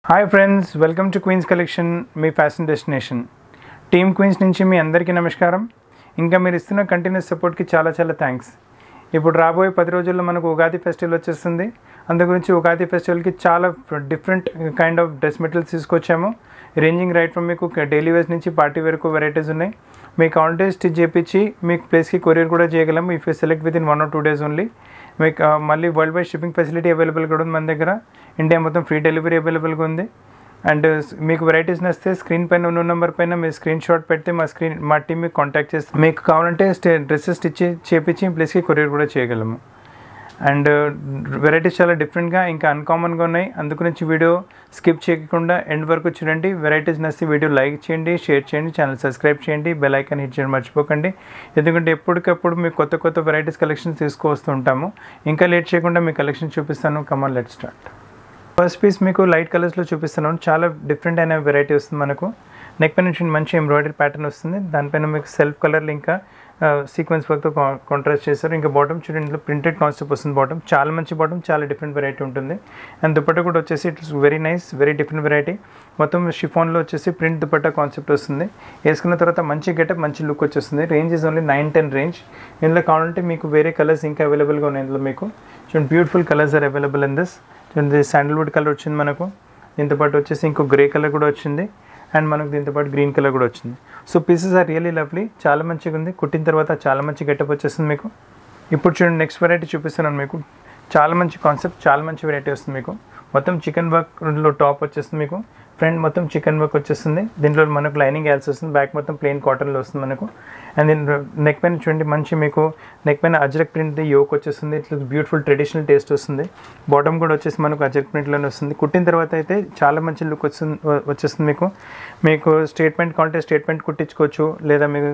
hi friends welcome to Queens collection మీ fashion destination team Queens నుంచి మీ అందరికీ నమస్కారం ఇంకా మీరు ఇస్తున్న కంటిన్యూస్ సపోర్ట్కి చాలా చాలా థ్యాంక్స్ ఇప్పుడు రాబోయే పది రోజుల్లో మనకు ఉగాది ఫెస్టివల్ వచ్చేస్తుంది అందు గురించి ఉగాది ఫెస్టివల్కి చాలా different kind of dress materials తీసుకొచ్చాము రేంజింగ్ రైట్ ఫ్రమ్ మీకు డైలీ వేర్స్ నుంచి పార్టీ వరకు వెరైటీస్ ఉన్నాయి మీకు ఆల్రెడీ స్టిచ్ చేయించి మీకు ప్లేస్కి కొరియర్ కూడా చేయగలము if you select within one or two days only మీకు ఆ, మళ్ళీ world wide shipping facility available కూడా ఉంది మన దగ్గర ఇండియా మొత్తం ఫ్రీ డెలివరీ అవైలబుల్గా ఉంది అండ్ మీకు వెరైటీస్ నచ్చితే స్క్రీన్ పైన ఉన్న నెంబర్ పైన మీరు స్క్రీన్ షాట్ పెడితే మా స్క్రీన్ మా టీం మీకు కాంటాక్ట్ చేస్తే మీకు కావాలంటే స్టే డ్రెస్సెస్ స్టిచ్ చేపించి ప్లేస్కి కొరియర్ కూడా చేయగలము అండ్ వెరైటీస్ చాలా డిఫరెంట్గా ఇంకా అన్కామన్గా ఉన్నాయి అందుగురించి వీడియో స్కిప్ చేయకుండా ఎండ్ వరకు చూడండి వెరైటీస్ నచ్చి వీడియో లైక్ చేయండి షేర్ చేయండి ఛానల్ సబ్స్క్రైబ్ చేయండి బెల్ ఐకాన్ హిట్ చేయడం మర్చిపోకండి ఎందుకంటే ఎప్పటికప్పుడు మీకు కొత్త కొత్త వెరైటీస్ కలెక్షన్స్ తీసుకువస్తూ ఉంటాము ఇంకా లేట్ చేయకుండా మీ కలెక్షన్ చూపిస్తాను come on let start first piece మీకు లైట్ కలర్స్లో చూపిస్తున్నాను చాలా డిఫరెంట్ అయిన వెరైటీ వస్తుంది మనకు నెక్ పైన నుంచి మంచి ఎంబ్రాయిడరీ ప్యాటర్న్ వస్తుంది దానిపైన మీకు సెల్ఫ్ కలర్లు ఇంకా సీక్వెన్స్ వర్క్తో కాంట్రాస్ట్ చేస్తారు ఇంకా బాటమ్ చూడండి ఇందులో ప్రింటెడ్ కాన్సెప్ట్ వస్తుంది బాటమ్ చాలా మంచి బాటమ్ చాలా డిఫరెంట్ వెరైటీ ఉంటుంది అండ్ దుపట్టా కూడా వచ్చేసి it's very nice very different variety మొత్తం షిఫాన్లో వచ్చేసి ప్రింట్ దుపట్టా కాన్సెప్ట్ వస్తుంది వేసుకున్న తర్వాత మంచి గెటప్ మంచి లుక్ వచ్చేస్తుంది range is only nine ten range ఇందులో కావాలంటే మీకు వేరే కలర్స్ ఇంకా అవైలబుల్గా ఉన్నాయి ఇందులో మీకు చూడండి beautiful colours are available in this చూడండి శాండల్వుడ్ కలర్ వచ్చింది మనకు దీంతో పాటు వచ్చేసి ఇంకో గ్రే కలర్ కూడా వచ్చింది అండ్ మనకు దీంతో పాటు గ్రీన్ కలర్ కూడా వచ్చింది so pieces are really lovely చాలా మంచిగా ఉంది కుట్టిన తర్వాత చాలా మంచి గెటప్ వచ్చేస్తుంది మీకు ఇప్పుడు చూడండి నెక్స్ట్ వెరైటీ చూపిస్తున్నాను మీకు చాలా మంచి కాన్సెప్ట్ చాలా మంచి వెరైటీ వస్తుంది మీకు మొత్తం చికెన్ వర్క్లో టాప్ వచ్చేస్తుంది మీకు ఫ్రంట్ మొత్తం చికెన్ వర్క్ వచ్చేస్తుంది దీంట్లో మనకు లైనింగ్ యాల్స్ వస్తుంది బ్యాక్ మొత్తం ప్లెయిన్ కాటన్లో వస్తుంది మనకు అండ్ దీని నెక్ పైన చూడండి మంచి మీకు నెక్ పైన అజ్రక్ ప్రింట్ యోక్ వచ్చేస్తుంది ఇట్లా బ్యూటిఫుల్ ట్రెడిషనల్ టేస్ట్ వస్తుంది బాటమ్ కూడా వచ్చేసి మనకు అజ్రక్ ప్రింట్లోనే వస్తుంది కుట్టిన తర్వాత అయితే చాలా మంచి లుక్ వస్తుంది వచ్చేస్తుంది మీకు మీకు స్టేట్మెంట్ కావాలంటే స్టేట్మెంట్ కుట్టించుకోవచ్చు లేదా మీకు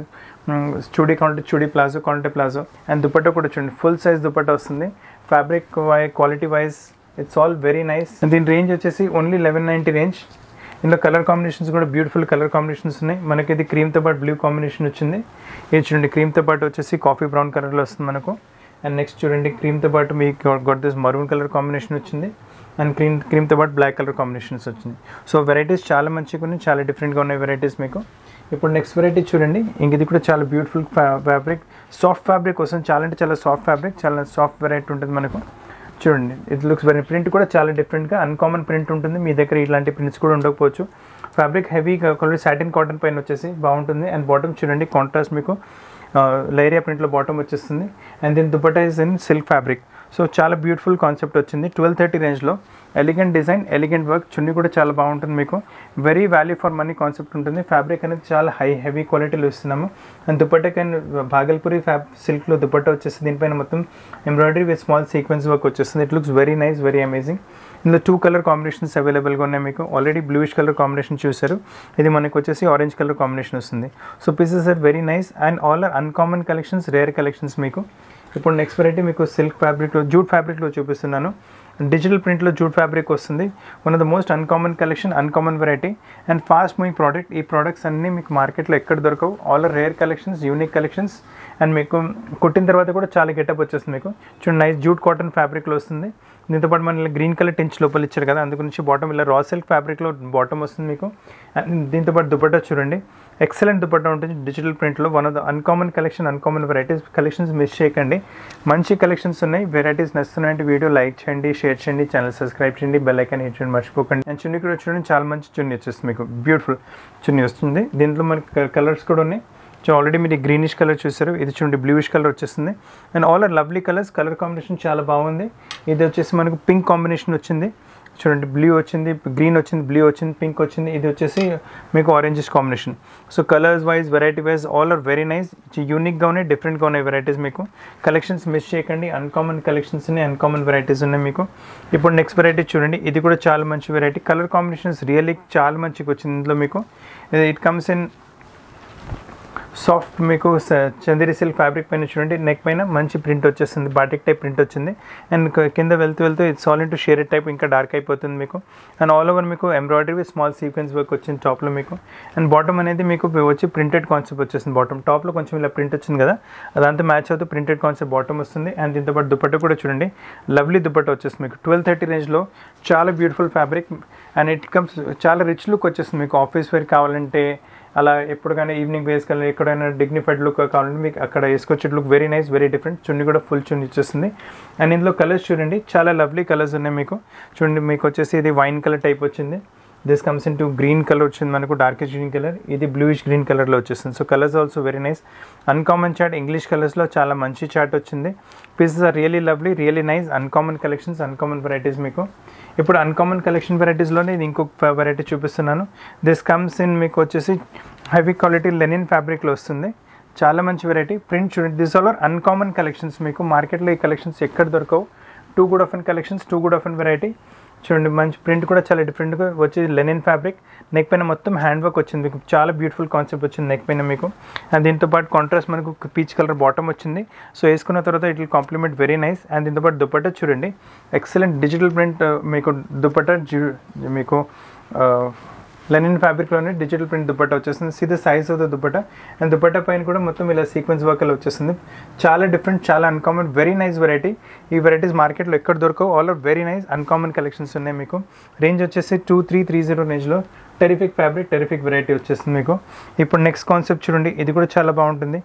చూడీ కావాలంటే చూడీ ప్లాజో కావాలంటే ప్లాజో అండ్ దుపట్టా కూడా చూడండి ఫుల్ సైజ్ దుపట్టా వస్తుంది fabric wise quality wise it's all very nice దీని రేంజ్ వచ్చేసి ఓన్లీ లెవెన్ నైంటీ రేంజ్ ఇందులో కలర్ కాంబినేషన్స్ కూడా బ్యూటిఫుల్ కలర్ కాంబినేషన్స్ ఉన్నాయి మనకి ఇది క్రీమ్తో పాటు బ్లూ కాంబినేషన్ వచ్చింది ఇది చూడండి క్రీమ్తో పాటు వచ్చేసి కాఫీ బ్రౌన్ కలర్లో వస్తుంది మనకు అండ్ నెక్స్ట్ చూడండి క్రీమ్తో పాటు మీకు got this maroon colour combination వచ్చింది అండ్ క్రీమ్ క్రీమ్తో పాటు బ్లాక్ కలర్ కాంబినేషన్స్ వచ్చింది సో వెరైటీస్ చాలా మంచిగా ఉన్నాయి చాలా డిఫరెంట్గా ఉన్నాయి వెరైటీస్ మీకు ఇప్పుడు నెక్స్ట్ వెరైటీ చూడండి ఇంక ఇది కూడా చాలా బ్యూటిఫుల్ ఫ్యాబ్రిక్ సాఫ్ట్ ఫ్యాబ్రిక్ వస్తుంది చాలా అంటే చాలా సాఫ్ట్ ఫ్యాబ్రిక్ చాలా సాఫ్ట్ వెరైటీ ఉంటుంది మనకు చూడండి ఇది లుక్స్ వెరీ ప్రింట్ కూడా చాలా డిఫరెంట్గా అన్కామన్ ప్రింట్ ఉంటుంది మీ దగ్గర ఇలాంటి ప్రింట్స్ కూడా ఉండకపోవచ్చు ఫ్యాబ్రిక్ హెవీ కాకుండా సాటిన్ కాటన్ పైన వచ్చేసి బాగుంటుంది అండ్ బాటమ్ చూడండి కాంట్రాస్ట్ మీకు లైరియా ప్రింట్లో బాటమ్ వచ్చేస్తుంది అండ్ దీని dupatta is in silk fabric so చాలా బ్యూటిఫుల్ కాన్సెప్ట్ వచ్చింది ట్వెల్వ్ థర్టీ రేంజ్లో elegant design elegant work chunni కూడా చాలా బాగుంటుంది మీకు very value for money concept ఉంటుంది ఫ్యాబ్రిక్ అనేది చాలా హై హెవీ క్వాలిటీలో ఇస్తున్నాము and dupatta and Bhagalpuri fab సిల్క్లో దుపట్టా వచ్చేసి దీనిపైన మొత్తం embroidery with small sequence work వచ్చేస్తుంది it looks very nice very amazing ఇందులో టూ కలర్ కాంబినేషన్స్ అవైలబుల్గా ఉన్నాయి మీకు ఆల్రెడీ బ్లూయిష్ కలర్ కాంబినేషన్ చూసారు ఇది మనకు వచ్చేసి ఆరెంజ్ కలర్ కాంబినేషన్ వస్తుంది so pieces are very nice and all are uncommon collections rare collections మీకు ఇప్పుడు నెక్స్ట్ వెరైటీ మీకు సిల్క్ ఫ్యాబ్రిక్లో జూట్ ఫ్యాబ్రిక్లో చూపిస్తున్నాను డిజిటల్ ప్రింట్లో జూట్ ఫ్యాబ్రిక్ వస్తుంది one of the most uncommon collection uncommon variety and fast moving product ఈ products అన్నీ మీకు మార్కెట్లో ఎక్కడ దొరకవు all are rare collections unique collections and మీకు కుట్టిన తర్వాత కూడా చాలా గెటప్ వచ్చేస్తుంది మీకు చూడండి నైస్ జూట్ కాటన్ ఫ్యాబ్రిక్లో వస్తుంది దీంతో పాటు మన గ్రీన్ కలర్ టెంచ్ లోపల ఇచ్చారు కదా అందుగురించి బాటమ్ ఇలా రా సిల్క్ ఫ్యాబ్రిక్లో బాటమ్ వస్తుంది మీకు అండ్ దీంతో పాటు దుపట్టా చూడండి ఎక్సలెంట్ దుపట్టా ఉంటుంది డిజిటల్ ప్రింట్లో one of the uncommon collection uncommon varieties collections miss చేయకండి మంచి కలెక్షన్స్ ఉన్నాయి వెరైటీస్ నచ్చుతున్నాయంటే వీడియో లైక్ చేయండి షేర్ చేయండి ఛానల్ సబ్స్క్రైబ్ చేయండి బెల్ ఐకాన్ హిట్ చేయండి మర్చిపోకండి అండ్ చున్నీ కూడా చూడండి చాలా మంచి చున్నీ వచ్చేస్తుంది మీకు బ్యూటిఫుల్ చున్నీ వస్తుంది దీంట్లో మనకి కలర్స్ కూడా ఉన్నాయి సో ఆల్రెడీ మీరు గ్రీనిష్ కలర్ చూసారు ఇది చూడండి బ్లూయిష్ కలర్ వచ్చేస్తుంది and all are lovely colours colour combination చాలా బాగుంది ఇది వచ్చేసి మనకు పింక్ కాంబినేషన్ వచ్చింది చూడండి బ్లూ వచ్చింది గ్రీన్ వచ్చింది బ్లూ వచ్చింది పింక్ వచ్చింది ఇది వచ్చేసి మీకు oranges combination so colours wise variety wise all are very nice యూనిక్గా ఉన్నాయి డిఫరెంట్గా ఉన్నాయి వెరైటీస్ మీకు కలెక్షన్స్ మిస్ చేయకండి అన్కామన్ కలెక్షన్స్ ఉన్నాయి అన్కామన్ వెరైటీస్ ఉన్నాయి మీకు ఇప్పుడు నెక్స్ట్ వెరైటీ చూడండి ఇది కూడా చాలా మంచి వెరైటీ కలర్ కాంబినేషన్స్ రియల్లీ చాలా మంచిగా వచ్చింది ఇందులో మీకు ఇట్ కమ్స్ ఇన్ సాఫ్ట్ మీకు స- చందేరి సిల్క్ ఫ్యాబ్రిక్ పైన చూడండి నెక్ పైన మంచి ప్రింట్ వచ్చేస్తుంది బాటిక్ టైప్ ప్రింట్ వచ్చింది అండ్ క- కింద వెళ్తూ వెళ్తూ ఇది సాలిడ్ టు షేరెడ్ టైప్ ఇంకా డార్క్ అయిపోతుంది మీకు అండ్ ఆల్ ఓవర్ మీకు embroidery with small sequence work వచ్చింది టాప్లో మీకు అండ్ బాటమ్ అనేది మీకు వచ్చి ప్రింటెడ్ కాన్సెప్ట్ వచ్చేసింది బాటమ్ టాప్లో కొంచెం ఇలా ప్రింట్ వచ్చింది కదా అదంతా మ్యాచ్ అవుతూ ప్రింటెడ్ కాన్సెప్ట్ బాటమ్ వస్తుంది అండ్ దీంతో పాటు దుపట్ట కూడా చూడండి లవ్లీ దుపట్ట వచ్చేస్తుంది మీకు ట్వెల్వ్ థర్టీ రేంజ్లో చాలా beautiful fabric and it comes చాలా రిచ్ లుక్ వచ్చేస్తుంది మీకు ఆఫీస్ వేర్ కావాలంటే అలా ఎప్పుడు కానీ ఈవినింగ్ వేసుకెళ్ళి ఎక్కడైనా డిగ్నిఫైడ్ లుక్ కావాలంటే మీకు అక్కడ వేసుకొచ్చే look very nice very different chunni కూడా ఫుల్ చున్నీ వచ్చేస్తుంది అండ్ ఇందులో కలర్స్ చూడండి చాలా లవ్లీ కలర్స్ ఉన్నాయి మీకు చూడండి మీకు వచ్చేసి ఇది వైన్ కలర్ టైప్ వచ్చింది this comes in two green colour వచ్చింది మనకు డార్కెస్ట్ గ్రీన్ కలర్ ఇది బ్లూయిష్ గ్రీన్ కలర్లో వచ్చేస్తుంది so colours also very nice uncommon chart English కలర్స్లో చాలా మంచి చార్ట్ వచ్చింది pieces are really lovely really nice uncommon collections uncommon varieties మీకు ఇప్పుడు అన్కామన్ కలెక్షన్ వెరైటీస్లోనే ఇది ఇంకొక వెరైటీ చూపిస్తున్నాను దిస్ కమ్స్ ఇన్ మీకు వచ్చేసి హెవీ క్వాలిటీ లెనిన్ ఫ్యాబ్రిక్లో వస్తుంది చాలా మంచి వెరైటీ ప్రింట్ చూడండి this all are uncommon collections మీకు మార్కెట్లో ఈ కలెక్షన్స్ ఎక్కడ దొరకవు too good of an collections too good of an variety చూడండి మంచి ప్రింట్ కూడా చాలా డిఫరెంట్గా వచ్చి లెనిన్ ఫ్యాబ్రిక్ నెక్ పైన మొత్తం హ్యాండ్ వర్క్ వచ్చింది మీకు చాలా బ్యూటిఫుల్ కాన్సెప్ట్ వచ్చింది నెక్ పైన మీకు అండ్ దీంతో పాటు కాంట్రాస్ట్ మనకు పీచ్ కలర్ బాటమ్ వచ్చింది సో వేసుకున్న తర్వాత it will complement very nice and దీంతో పాటు దుపట్టా చూడండి ఎక్సలెంట్ డిజిటల్ ప్రింట్ మీకు దుపట్టా జు- మీకు లెనిన్ ఫ్యాబ్రిక్లోనే డిజిటల్ ప్రింట్ దుపట్టా వచ్చేస్తుంది see the size of the dupatta and dupatta పైన కూడా మొత్తం ఇలా సీక్వెన్స్ వర్క్ అలా వచ్చేస్తుంది చాలా డిఫరెంట్ చాలా అన్కామన్ వెరీ నైస్ వెరైటీ ఈ వెరైటీస్ మార్కెట్లో ఎక్కడ దొరకవు all are very nice uncommon collections ఉన్నాయి మీకు రేంజ్ వచ్చేసి టూ త్రీ త్రీ జీరో రేంజ్లో టెరిఫిక్ ఫ్యాబ్రిక్ టెరిఫిక్ వెరైటీ వచ్చేస్తుంది మీకు ఇప్పుడు నెక్స్ట్ కాన్సెప్ట్ చూడండి ఇది కూడా చాలా బాగుంటుంది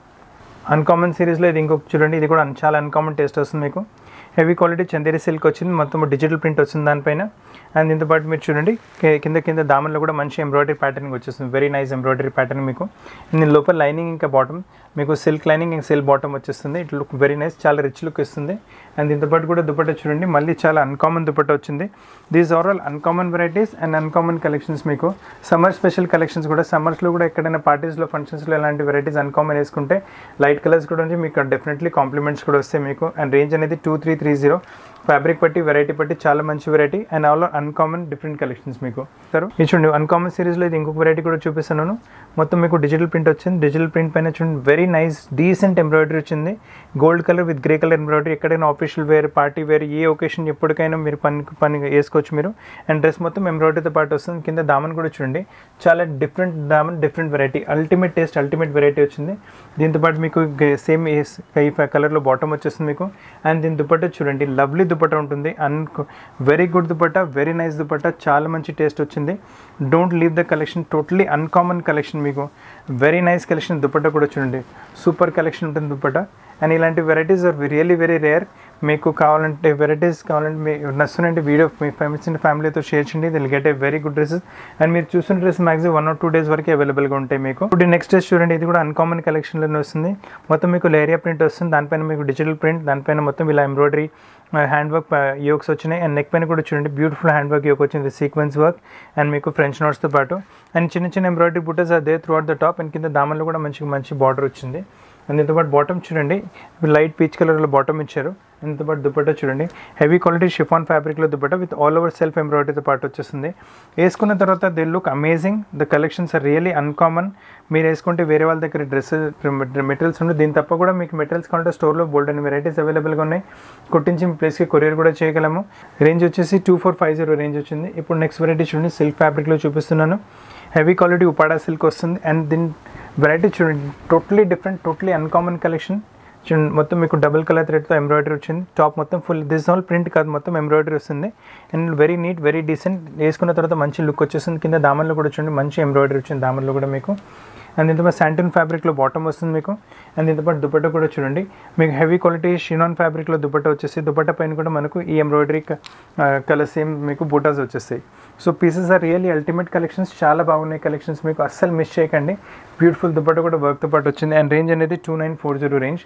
అన్కామన్ సిరీస్లో ఇది ఇంకొక చూడండి ఇది కూడా అన్- చాలా అన్కామన్ టేస్ట్ వస్తుంది మీకు హెవీ క్వాలిటీ చందేరి సిల్క్ వచ్చింది మొత్తం డిజిటల్ ప్రింట్ వచ్చింది దానిపైన అండ్ దీంతో పాటు మీరు చూడండి కి- కింద కింద దామన్లో కూడా మంచి ఎంబ్రాయిడరీ ప్యాటర్న్ వచ్చేస్తుంది వెరీ నైస్ ఎంబ్రాయిడరీ ప్యాటర్న్ మీకు దీని లోపల లైనింగ్ ఇంకా బాటమ్ మీకు సిల్క్ లైనింగ్ ఇంకా సిల్క్ బాటమ్ వచ్చేస్తుంది ఇట్ లుక్ వెరీ నైస్ చాలా రిచ్ లుక్ ఇస్తుంది అండ్ దీంతో పాటు కూడా దుపట్టా చూడండి మళ్ళీ చాలా అన్కామన్ దుపట్టా వచ్చింది these are all uncommon varieties and uncommon collections మీకు సమ్మర్ స్పెషల్ కలెక్షన్స్ కూడా సమ్మర్స్లో కూడా ఎక్కడైనా పార్టీస్లో ఫంక్షన్స్లో ఇలాంటి వెరైటీస్ అన్కామన్ వేసుకుంటే లైట్ కలర్స్ కూడా ఉంది మీకు డెఫినెట్లీ కాంప్లిమెంట్స్ కూడా వస్తాయి మీకు అండ్ రేంజ్ అనేది two three three zero fabric బట్టి వెరైటీ బట్టి చాలా మంచి variety and all uncommon different collections మీకు సార్ ఇది చూడండి అన్కామన్ సిరీస్లో ఇది ఇంకొక వెరైటీ కూడా చూపిస్తున్నాను మొత్తం మీకు డిజిటల్ ప్రింట్ వచ్చింది డిజిటల్ ప్రింట్ పైన చూడండి వెరీ నైస్ డీసెంట్ ఎంబ్రాయిడరీ వచ్చింది gold colour with grey colour embroidery ఎక్కడైనా official wear party wear a occasion ఎప్పటికైనా మీరు పని పని వేసుకోవచ్చు మీరు అండ్ డ్రెస్ మొత్తం ఎంబ్రాయిడరీతో పాటు వస్తుంది కింద దామన్ కూడా చూడండి చాలా డిఫరెంట్ దామన్ different variety ultimate taste ultimate variety వచ్చింది దీంతో పాటు మీకు సేమ్ ఈ కలర్లో బాటమ్ వచ్చేస్తుంది మీకు అండ్ దీని దుపట్టా చూడండి లవ్లీ దుపట్టా ఉంటుంది an very good dupatta very nice dupatta చాలా మంచి టేస్ట్ వచ్చింది don't leave the collection totally uncommon collection మీకు వెరీ నైస్ కలెక్షన్ దుపట్టా కూడా చూడండి సూపర్ కలెక్షన్ ఉంటుంది దుపట్టా అండ్ ఇలాంటి varieties are really very rare మీకు కావాలంటే వెరైటీస్ కావాలంటే మీ నచ్చునంటే వీడియో మీ ఫ్రెండ్స్ అండ్ ఫ్యామిలీతో షేర్ చేయండి they'll get a very good dresses and మీరు చూసిన dress maximum one or two days వరకు అవైలబుల్గా ఉంటాయి మీకు ఇప్పుడు నెక్స్ట్ డ్రెస్ చూడండి ఇది కూడా అన్కామన్ కలెక్షన్లోనే వస్తుంది మొత్తం మీకు లేరియా ప్రింట్ వస్తుంది దానిపైన మీకు డిజిటల్ ప్రింట్ దానిపైన మొత్తం ఇలా ఎంబ్రాయిడరీ హ్యాండ్ వర్క్ యోక్స్ వచ్చినాయి అండ్ నెక్ పైన కూడా చూడండి బ్యూటిఫుల్ హ్యాండ్ వర్క్ యోక్ వచ్చింది సీక్వెన్స్ వర్క్ అండ్ మీకు ఫ్రెంచ్ నోట్స్తో పాటు అండ్ చిన్న చిన్న ఎంబ్రాయిడరీ బుట్టస్ అదే throughout the top and కింద దామన్లో కూడా మంచి మంచి బార్డర్ వచ్చింది అండ్ దీంతో పాటు బాటమ్ చూడండి లైట్ పీచ్ కలర్లో బాటమ్ ఇచ్చారు అండ్ దీంతో పాటు దుపట్టా చూడండి హెవీ క్వాలిటీ షిఫాన్ ఫ్యాబ్రిక్లో dupatta with all over self ఎంబ్రాయిడరీతో పాటు వచ్చేస్తుంది వేసుకున్న తర్వాత they look amazing the collections are really uncommon మీరు వేసుకుంటే వేరే వాళ్ళ దగ్గర డ్రెస్ మెటీరియల్స్ ఉండే దీని తప్ప కూడా మీకు మెటీరియల్స్ కావాలంటే స్టోర్లో బోల్డ్ అని వెరైటీస్ అవైలబుల్గా ఉన్నాయి కుట్టించి మీ ప్లేస్కి కొరియర్ కూడా చేయగలము రేంజ్ వచ్చేసి two four five zero range వచ్చింది ఇప్పుడు నెక్స్ట్ వెరైటీ చూడండి సిల్క్ ఫ్యాబ్రిక్లో చూపిస్తున్నాను హెవీ క్వాలిటీ ఉపాడా సిల్క్ వస్తుంది అండ్ దీని వెరైటీ చూడండి totally different totally uncommon collection చూడండి మొత్తం మీకు డబుల్ కలర్ థ్రెడ్తో ఎంబ్రాయిడరీ వచ్చింది టాప్ మొత్తం ఫుల్ దిస్ ఆల్ ప్రింట్ కాదు మొత్తం ఎంబ్రాయిడరీ వస్తుంది and very neat very decent వేసుకున్న తర్వాత మంచి లుక్ వచ్చేస్తుంది కింద దామన్లో కూడా చూడండి మంచి ఎంబ్రాయిడరీ వచ్చింది దామన్లో కూడా మీకు అండ్ దీంతో పాటు శాంటిన్ ఫ్యాబ్రిక్లో బాటమ్ వస్తుంది మీకు అండ్ దీంతో పాటు దుపట్టా కూడా చూడండి మీకు హెవీ క్వాలిటీ షినాన్ ఫ్యాబ్రిక్లో దుపట్టా వచ్చేసి దుపట్టా పైన కూడా మనకు ఈ ఎంబ్రాయిడరీ కలర్ సేమ్ మీకు బూటాస్ వచ్చేస్తాయి so pieces are really ultimate collections చాలా బాగున్నాయి కలెక్షన్స్ మీకు అస్సలు మిస్ చేయకండి బ్యూటిఫుల్ దుపట్టా కూడా వర్క్తో పాటు వచ్చింది అండ్ రేంజ్ అనేది two nine four zero range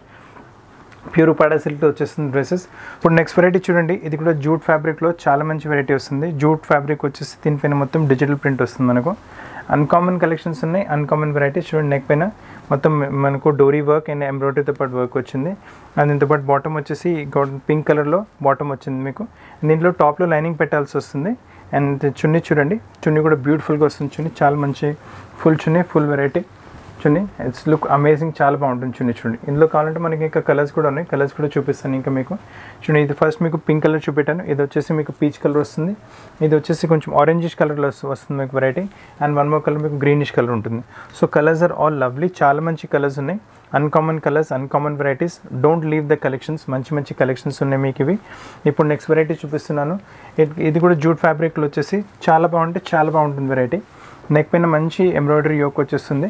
pure Uppada సిల్క్తో వచ్చేస్తుంది డ్రెస్సెస్ ఇప్పుడు నెక్స్ట్ వెరైటీ చూడండి ఇది కూడా జూట్ ఫ్యాబ్రిక్లో చాలా మంచి వెరైటీ వస్తుంది జూట్ ఫ్యాబ్రిక్ వచ్చేసి దీనిపైన మొత్తం డిజిటల్ ప్రింట్ వస్తుంది మనకు అన్కామన్ కలెక్షన్స్ ఉన్నాయి అన్కామన్ వెరైటీస్ చూడండి నెక్ పైన మొత్తం మనకు డోరీ వర్క్ అండ్ ఎంబ్రాయిడరీతో పాటు వర్క్ వచ్చింది అండ్ దీంతో పాటు బాటమ్ వచ్చేసి పింక్ కలర్లో బాటమ్ వచ్చింది మీకు దీంట్లో టాప్లో లైనింగ్ పెట్టాల్సి వస్తుంది అండ్ చున్నీ చూడండి చున్నీ కూడా బ్యూటిఫుల్గా వస్తుంది చున్నీ చాలా మంచి ఫుల్ చున్నీ ఫుల్ వెరైటీ చూడండి ఇట్స్ లుక్ అమేజింగ్ చాలా బాగుంటుంది చూడండి చూడండి ఇందులో కావాలంటే మనకి ఇంకా కలర్స్ కూడా ఉన్నాయి కలర్స్ కూడా చూపిస్తాను ఇంకా మీకు చూడండి ఇది ఫస్ట్ మీకు పింక్ కలర్ చూపెట్టాను ఇది వచ్చేసి మీకు పీచ్ కలర్ వస్తుంది ఇది వచ్చేసి కొంచెం ఆరెంజిష్ కలర్లో వస్తుంది మీకు variety and one more colour మీకు గ్రీనిష్ కలర్ ఉంటుంది so colours are all lovely చాలా మంచి కలర్స్ ఉన్నాయి uncommon colours uncommon varieties don't leave the collections మంచి మంచి కలెక్షన్స్ ఉన్నాయి మీకు ఇవి ఇప్పుడు నెక్స్ట్ వెరైటీ చూపిస్తున్నాను ఇది- ఇది కూడా జూట్ ఫ్యాబ్రిక్లో వచ్చేసి చాలా బాగుంటే చాలా బాగుంటుంది వెరైటీ నెక్ పైన మంచి ఎంబ్రాయిడరీ యోక్ వచ్చేస్తుంది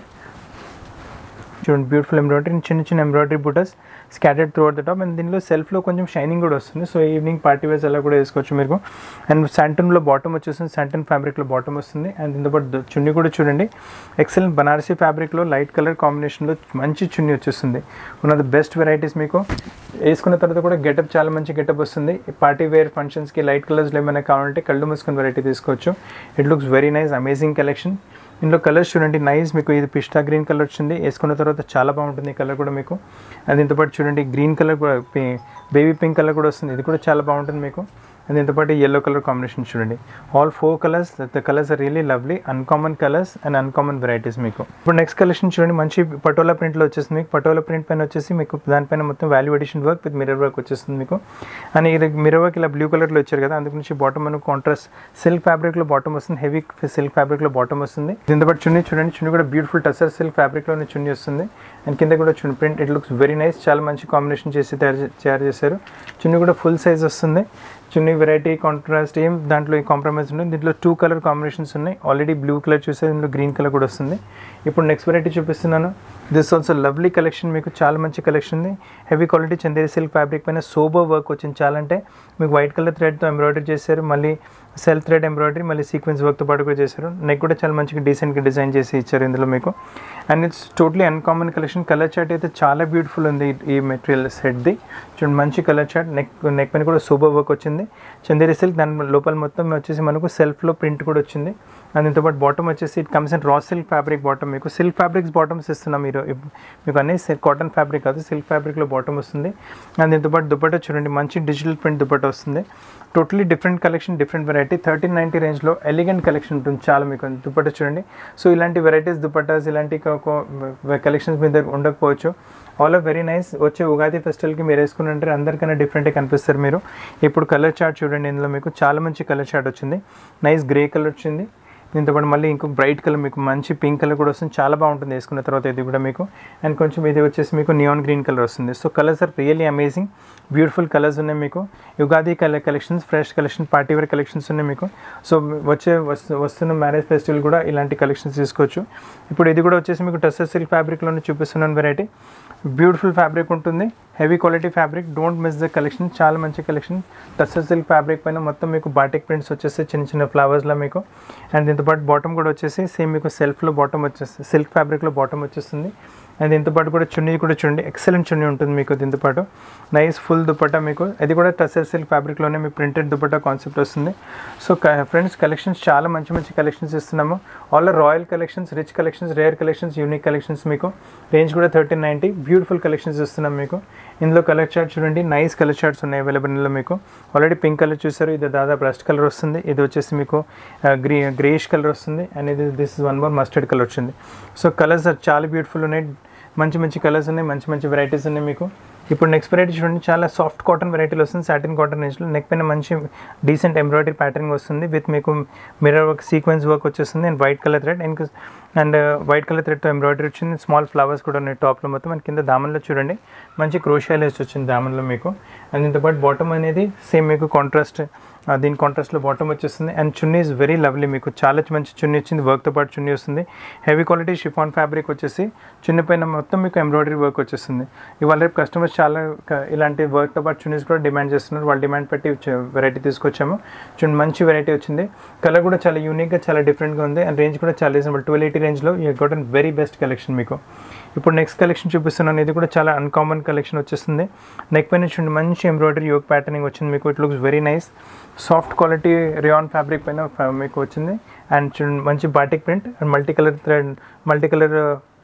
చూడండి బ్యూటిఫుల్ ఎంబ్రాయిడరీ చిన్న చిన్న ఎంబ్రాయిడరీ బుటస్ scattered throughout the top and దీనిలో సెల్ఫ్లో కొంచెం షైనింగ్ కూడా వస్తుంది సో ఈవినింగ్ పార్టీ వేర్స్ అలా కూడా వేసుకోవచ్చు మీరు అండ్ శాంటన్లో బాటమ్ వచ్చేస్తుంది శాంటన్ ఫ్యాబ్రిక్లో బాటమ్ వస్తుంది అండ్ దీంతో పాటు ద- చున్నీ కూడా చూడండి ఎక్సలెంట్ బనారసీ ఫ్యాబ్రిక్లో లైట్ కలర్ కాంబినేషన్లో మంచి చున్నీ వచ్చేస్తుంది one of the best varieties మీకు వేసుకున్న తర్వాత కూడా గెటప్ చాలా మంచి గెటప్ వస్తుంది పార్టీ వేర్ ఫంక్షన్స్కి లైట్ కలర్స్లో ఏమైనా కావాలంటే కళ్ళు మూసుకుని వెరైటీ తీసుకోవచ్చు it looks very nice amazing collection ఇందులో కలర్స్ చూడండి నైస్ మీకు ఇది పిస్టా గ్రీన్ కలర్ వచ్చింది వేసుకున్న తర్వాత చాలా బాగుంటుంది ఈ కలర్ కూడా మీకు అది దీంతో పాటు చూడండి గ్రీన్ కలర్ కూడా బేబీ పింక్ కలర్ కూడా వస్తుంది ఇది కూడా చాలా బాగుంటుంది మీకు అది దీంతో పాటు ఎల్లో కలర్ కాంబినేషన్ చూడండి all four colours the colours are really lovely uncommon colours and uncommon varieties మీకు ఇప్పుడు నెక్స్ట్ కలెక్షన్ చూడండి మంచి పటోలా ప్రింట్లో వచ్చేస్తుంది మీకు పటోలా ప్రింట్ పైన వచ్చేసి మీకు దానిపైన మొత్తం value addition work with mirror work వచ్చేస్తుంది మీకు అండ్ ఇది మిరర్ వర్క్ ఇలా బ్లూ కలర్లో వచ్చారు కదా అందుకు నుంచి బాటమ్ మనకు కాంట్రాస్ట్ సిల్క్ ఫ్యాబ్రిక్లో బాటమ్ వస్తుంది హెవీ సిల్క్ ఫ్యాబ్రిక్లో బాటమ్ వస్తుంది దీంతో పాటు చున్నీ చూడండి చున్నీ కూడా బ్యూటిఫుల్ టసర్ సిల్క్ ఫ్యాబ్రిక్లోనే చున్నీ వస్తుంది అండ్ కింద కూడా chunni print it looks very nice చాలా మంచి కాంబినేషన్ చేసి తయారు చే- తయారు చేశారు చున్నీ కూడా ఫుల్ సైజ్ వస్తుంది చున్నీ వెరైటీ కాంట్రాస్ట్ ఏం దాంట్లో కాంప్రమైజ్ ఉంది దీంట్లో టూ కలర్ కాంబినేషన్స్ ఉన్నాయి ఆల్రెడీ బ్లూ కలర్ చూసే దీంట్లో గ్రీన్ కలర్ కూడా వస్తుంది ఇప్పుడు నెక్స్ట్ వెరైటీ చూపిస్తున్నాను దిస్ ఆల్సో లవ్లీ కలెక్షన్ మీకు చాలా మంచి కలెక్షన్ ఉంది heavy quality Chanderi silk fabric పైన సోబర్ వర్క్ వచ్చింది చాలా అంటే మీకు వైట్ కలర్ థ్రెడ్తో ఎంబ్రాయిడరీ చేశారు మళ్ళీ సెల్ఫ్ థ్రెడ్ ఎంబ్రాయిడరీ మళ్ళీ సీక్వెన్స్ వర్క్తో పాటు కూడా చేశారు నెక్ కూడా చాలా మంచిగా డీసెంట్గా డిజైన్ చేసి ఇచ్చారు ఇందులో మీకు and it's totally uncommon collection colour chart అయితే చాలా బ్యూటిఫుల్ ఉంది ఈ- ఈ మెటీరియల్ సెట్ది చూడండి మంచి కలర్ చార్ట్ నెక్ నెక్ పైన కూడా సూపర్ వర్క్ వచ్చింది చందేరి సిల్క్ దాని లోపల మొత్తం వచ్చేసి మనకు సెల్ఫ్లో ప్రింట్ కూడా వచ్చింది అండ్ దీంతో పాటు బాటమ్ వచ్చేసి it comes and raw silk fabric bottom మీకు సిల్క్ ఫ్యాబ్రిక్స్ బాటమ్స్ ఇస్తున్నాం మీరు ఇప్- మీకు అన్ని కాటన్ ఫ్యాబ్రిక్ కాదు సిల్క్ ఫ్యాబ్రిక్లో బాటమ్ వస్తుంది అండ్ దీంతో పాటు దుపట్టా చూడండి మంచి డిజిటల్ ప్రింట్ దుపట్టా వస్తుంది totally different collection different variety thirteen ninety రేంజ్లో ఎలిగెంట్ కలెక్షన్ ఉంటుంది చాలా మీకు దుపట్టా చూడండి సో ఇలాంటి వెరైటీస్ దుపట్టాస్ ఇలాంటి కలెక్షన్స్ మీ దగ్గర ఉండకపోవచ్చు ఆల్ ఆర్ వెరీ నైస్ వచ్చే ఉగాది ఫెస్టివల్కి మీరు వేసుకుని అందరికన్నా డిఫరెంట్గా కనిపిస్తారు మీరు ఇప్పుడు కలర్ చార్ట్ చూడండి ఇందులో మీకు చాలా మంచి కలర్ చార్ట్ వచ్చింది నైస్ గ్రే కలర్ వచ్చింది దీంతో పాటు మళ్ళీ ఇంకో బ్రైట్ కలర్ మీకు మంచి పింక్ కలర్ కూడా వస్తుంది చాలా బాగుంటుంది వేసుకున్న తర్వాత ఇది కూడా మీకు అండ్ కొంచెం ఇది వచ్చేసి మీకు నియాన్ గ్రీన్ కలర్ వస్తుంది so colours are really amazing beautiful colours ఉన్నాయి మీకు Ugadi colour collections fresh collection party wear collections ఉన్నాయి మీకు సో వచ్చే వస్తు వస్తున్న మ్యారేజ్ ఫెస్టివల్ కూడా ఇలాంటి కలెక్షన్స్ తీసుకోవచ్చు ఇప్పుడు ఇది కూడా వచ్చేసి మీకు టస్సర్ సిల్క్ ఫ్యాబ్రిక్లోనే చూపిస్తున్నాను వెరైటీ బ్యూటిఫుల్ ఫ్యాబ్రిక్ ఉంటుంది heavy quality fabric don't miss the collection చాలా మంచి కలెక్షన్ టస్సర్ సిల్క్ ఫ్యాబ్రిక్ పైన మొత్తం మీకు బాటిక్ ప్రింట్స్ వచ్చేసి చిన్న చిన్న ఫ్లవర్స్లో మీకు అండ్ దీంతో పాటు బాటమ్ కూడా వచ్చేసి సేమ్ మీకు సెల్ఫ్లో బాటమ్ వచ్చేసి సిల్క్ ఫ్యాబ్రిక్లో బాటమ్ వచ్చేస్తుంది అండ్ దీంతో పాటు కూడా చున్నీ కూడా చూడండి ఎక్సలెంట్ చున్నీ ఉంటుంది మీకు దీంతో పాటు నైస్ ఫుల్ దుపట్టా మీకు అది కూడా టసర్ సిల్క్ ఫ్యాబ్రిక్లోనే మీ ప్రింటెడ్ దుపట్టా కాన్సెప్ట్ వస్తుంది సో ఫ్రెండ్స్ కలెక్షన్స్ చాలా మంచి మంచి కలెక్షన్స్ ఇస్తున్నాము all royal collections rich collections rare collections unique collections మీకు రేంజ్ కూడా థర్టీన్ నైంటీ బ్యూటిఫుల్ కలెక్షన్స్ ఇస్తున్నాం మీకు ఇందులో కలర్ చార్ట్ చూడండి నైస్ కలర్ చార్ట్స్ ఉన్నాయి అవైలబుల్ ఇందులో మీకు ఆల్రెడీ పింక్ కలర్ చూసారు ఇది దాదాపు రస్ట్ కలర్ వస్తుంది ఇది వచ్చేసి మీకు గ్రీ గ్రేష్ కలర్ వస్తుంది అండ్ ఇది this one more mustard colour వచ్చింది సో కలర్స్ చాలా బ్యూటిఫుల్ ఉన్నాయి మంచి మంచి కలర్స్ ఉన్నాయి మంచి మంచి వెరైటీస్ ఉన్నాయి మీకు ఇప్పుడు నెక్స్ట్ వెరైటీ చూడండి చాలా సాఫ్ట్ కాటన్ వెరైటీలు వస్తుంది సాటిన్ కాటన్ రేంజ్లో నెక్ పైన మంచి డీసెంట్ ఎంబ్రాయిడరీ ప్యాటర్న్ వస్తుంది విత్ మీకు మిర్రర్ వర్క్ సీక్వెన్స్ వర్క్ వచ్చేస్తుంది and white colour thread and and white colour థ్రెడ్తో ఎంబ్రాయిడరీ వచ్చింది స్మాల్ ఫ్లవర్స్ కూడా ఉన్నాయి టాప్లో మొత్తం అండ్ కింద దామన్లో చూడండి మంచి క్రోషియాలేస్ వచ్చింది దామన్లో మీకు అండ్ దీంతో పాటు బాటమ్ అనేది సేమ్ మీకు కాంట్రాస్ట్ దీని కాంట్రాస్ట్లో బాటమ్ వచ్చేస్తుంది and chunni is very lovely మీకు చాలా మంచి చున్నీ వచ్చింది వర్క్తో పాటు చున్నీ వస్తుంది హెవీ క్వాలిటీ షిఫాన్ ఫ్యాబ్రిక్ వచ్చేసి చున్నీ పైన మొత్తం మీకు ఎంబ్రాయిడరీ వర్క్ వచ్చేస్తుంది ఇవాళ రేపు కస్టమర్స్ చాలా క- ఇలాంటి వర్క్తో పాటు చున్నీస్ కూడా డిమాండ్ చేస్తున్నారు వాళ్ళు డిమాండ్ పెట్టి వెరైటీ తీసుకొచ్చాము చూడండి మంచి వెరైటీ వచ్చింది కలర్ కూడా చాలా యూనిక్గా చాలా డిఫరెంట్గా ఉంది అండ్ రేంజ్ కూడా చాలా రీజనబుల్ ట్వెల్వ్ ఎయిటీ రేంజ్లో you got and very best collection మీకు ఇప్పుడు నెక్స్ట్ కలెక్షన్ చూపిస్తున్నాను ఇది కూడా చాలా అన్కామన్ కలెక్షన్ వచ్చేస్తుంది నెక్ పైన చూడండి మంచి ఎంబ్రాయిడరీ యోగ్ ప్యాటర్నింగ్ వచ్చింది మీకు it looks very nice soft quality rayon fabric పైన ఫ- మీకు వచ్చింది అండ్ చూడండి మంచి batik print and multi colour thread multi colour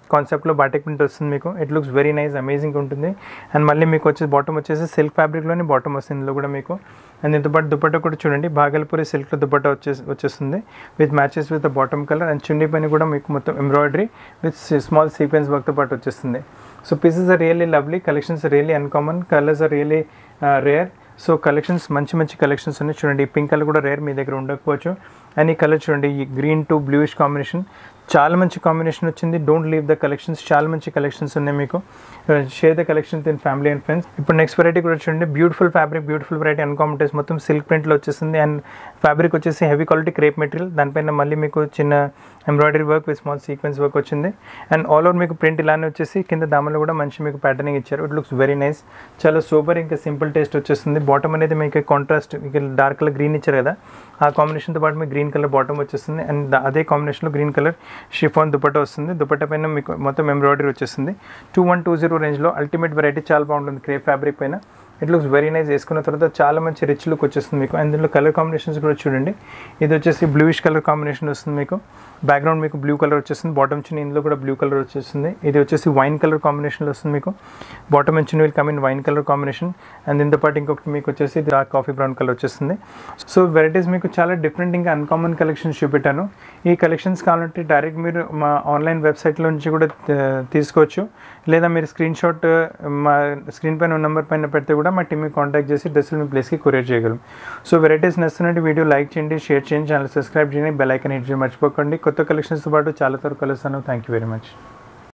కాన్సెప్ట్లో బాటిక్ ప్రింట్ వస్తుంది మీకు it looks very nice amazing ఉంటుంది అండ్ మళ్ళీ మీకు వచ్చేసి బాటమ్ వచ్చేసి సిల్క్ ఫ్యాబ్రిక్లోని బాటమ్ వస్తుంది ఇందులో కూడా మీకు అండ్ దీంతో పాటు దుపట్టా కూడా చూడండి భాగల్పూరి సిల్క్లో దుపట్టా వచ్చేసి వచ్చేస్తుంది with matches with bottom colour and chunni పైన కూడా మీకు మొత్తం ఎంబ్రాయిడరీ విత్ స్మాల్ సీక్వెన్స్ వర్క్తో పాటు వచ్చేస్తుంది so pieces are really lovely collections really uncommon colours are really rare so collections మంచి మంచి కలెక్షన్స్ ఉన్నాయి చూడండి ఈ పింక్ కలర్ కూడా రేర్ మీ దగ్గర ఉండకపోవచ్చు అండ్ ఈ కలర్ చూడండి ఈ గ్రీన్ టు బ్లూయిష్ కాంబినేషన్ చాలా మంచి కాంబినేషన్ వచ్చింది డోంట్ లీవ్ ద కలెక్షన్స్ చాలా మంచి కలెక్షన్స్ ఉన్నాయి మీకు share the collections in family and friends ఇప్పుడు నెక్స్ట్ వెరైటీ కూడా చూడండి బ్యూటిఫుల్ ఫ్యాబ్రిక్ బ్యూటిఫుల్ వెరైటీ అన్కాంపిటైస్ మొత్తం సిల్క్ ప్రింట్లో వచ్చేసింది అండ్ ఫ్యాబ్రిక్ వచ్చేసి హెవీ క్వాలిటీ క్రేప్ మెటీరియల్ దానిపైన మళ్ళీ మీకు చిన్న embroidery work with small sequence work వచ్చింది అండ్ ఆల్ ఓవర్ మీకు ప్రింట్ ఇలానే వచ్చేసి కింద దామలో కూడా మంచి మీకు ప్యాటర్నింగ్ ఇచ్చారు ఇట్ లుక్స్ వెరీ నైస్ చాలా సూపర్ ఇంకా సింపుల్ టేస్ట్ వచ్చేస్తుంది బాటమ్ అనేది మీకు కాంట్రాస్ట్ ఇక డార్క్ కలర్ గ్రీన్ ఇచ్చారు కదా ఆ కాంబినేషన్తో పాటు మీకు గ్రీన్ కలర్ బాటమ్ వచ్చేస్తుంది అండ్ అదే కాంబినేషన్లో గ్రీన్ కలర్ షిఫాన్ దుపట్టా వస్తుంది దుపట్టా పైన మీకు మొత్తం ఎంబ్రాయిడరీ వచ్చేస్తుంది టూ వన్ టూ జీరో రేంజ్లో అల్టిమేట్ వెరైటీ చాలా బాగుంటుంది క్రేప్ ఫ్యాబ్రిక్ పైన ఇట్ లుక్స్ వెరీ నైస్ వేసుకున్న తర్వాత చాలా మంచి రిచ్ లుక్ వచ్చేస్తుంది మీకు అండ్ దీనిలో కలర్ కాంబినేషన్స్ కూడా చూడండి ఇది వచ్చేసి బ్లూయిష్ కలర్ కాంబినేషన్ వస్తుంది మీకు బ్యాక్గ్రౌండ్ మీకు బ్లూ కలర్ వచ్చేస్తుంది బాటమ్ చిన్న ఇందులో కూడా బ్లూ కలర్ వచ్చేస్తుంది ఇది వచ్చేసి వైన్ కలర్ కాంబినేషన్లో వస్తుంది మీకు బాటమ్ చిన్న will come in wine colour combination and దీంతో పాటు ఇంకొకటి మీకు వచ్చేసి డార్క్ కాఫీ బ్రౌన్ కలర్ వచ్చేస్తుంది సో వెరైటీస్ మీకు చాలా డిఫరెంట్ ఇంకా అన్కామన్ కలెక్షన్స్ చూపెట్టాను ఈ కలెక్షన్స్ కావాలంటే డైరెక్ట్ మీరు మా ఆన్లైన్ వెబ్సైట్లో నుంచి కూడా తీసుకోవచ్చు లేదా మీరు స్క్రీన్ షాట్ మా స్క్రీన్ పైన నెంబర్ పైన పెడితే కూడా మా టీమ్ని కాంటాక్ట్ చేసి డ్రెస్సులు మీ ప్లేస్కి కొరియర్ చేయగలం సో వెరైటీస్ నచ్చినట్టు వీడియో లైక్ చేయండి షేర్ చేయండి ఛానల్ సబ్స్క్రైబ్ చేయండి బెల్ ఐకన్ హిట్ చేయండి మర్చిపోకండి కొత్త కలెక్షన్స్తో పాటు చాలా త్వరగా కలుస్తాను థ్యాంక్ యూ వెరీ మచ్